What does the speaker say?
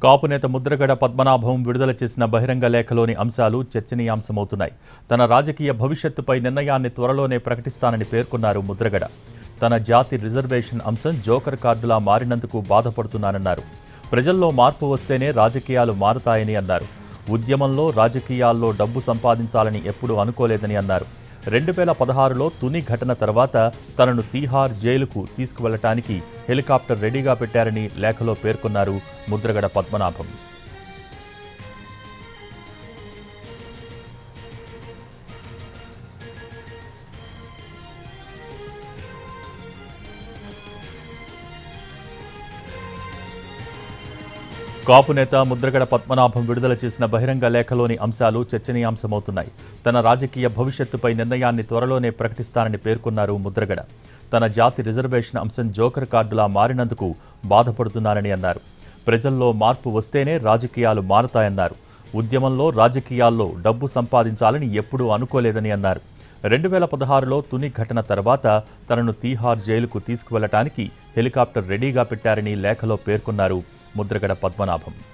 కాపునేత ముద్రగడ పద్మనాభం విడుదల చేసిన బహిరంగ లేఖలోని అంశాలు చర్చనీయాంశమవుతున్నాయి తన రాజకీయ భవిష్యత్తుపై నిర్ణయాన్ని త్వరలోనే ప్రకటిస్తానని పేర్కొన్నారు ముద్రగడ తన జాతి రిజర్వేషన్ అంశం జోకర్ కార్డులా మారినందుకు బాధపడుతున్నానన్నారు ప్రజల్లో మార్పు వస్తేనే రాజకీయాలు మారుతాయని అన్నారు ఉద్యమంలో రాజకీయాల్లో డబ్బు సంపాదించాలని ఎప్పుడూ అనుకోలేదని అన్నారు రెండు వేల పదహారులో తుని ఘటన తర్వాత తనను తీహార్ జైలుకు తీసుకువెళ్లటానికి హెలికాప్టర్ రెడీగా పెట్టారని లేఖలో పేర్కొన్నారు ముద్రగడ పద్మనాభం కాపు నేత ముద్రగడ పద్మనాభం విడుదల చేసిన బహిరంగ లేఖలోని అంశాలు చర్చనీయాంశమవుతున్నాయి తన రాజకీయ భవిష్యత్తుపై నిర్ణయాన్ని త్వరలోనే ప్రకటిస్తానని పేర్కొన్నారు ముద్రగడ తన జాతి రిజర్వేషన్ అంశం జోకర్ కార్డులా మారినందుకు బాధపడుతున్నానని అన్నారు ప్రజల్లో మార్పు వస్తేనే రాజకీయాలు మారతాయన్నారు ఉద్యమంలో రాజకీయాల్లో డబ్బు సంపాదించాలని ఎప్పుడూ అనుకోలేదని అన్నారు రెండు వేల పదహారులో తుని ఘటన తర్వాత తనను తీహార్ జైలుకు తీసుకువెళ్లటానికి హెలికాప్టర్ రెడీగా పెట్టారని లేఖలో పేర్కొన్నారు ముద్రగడ పద్మనాభం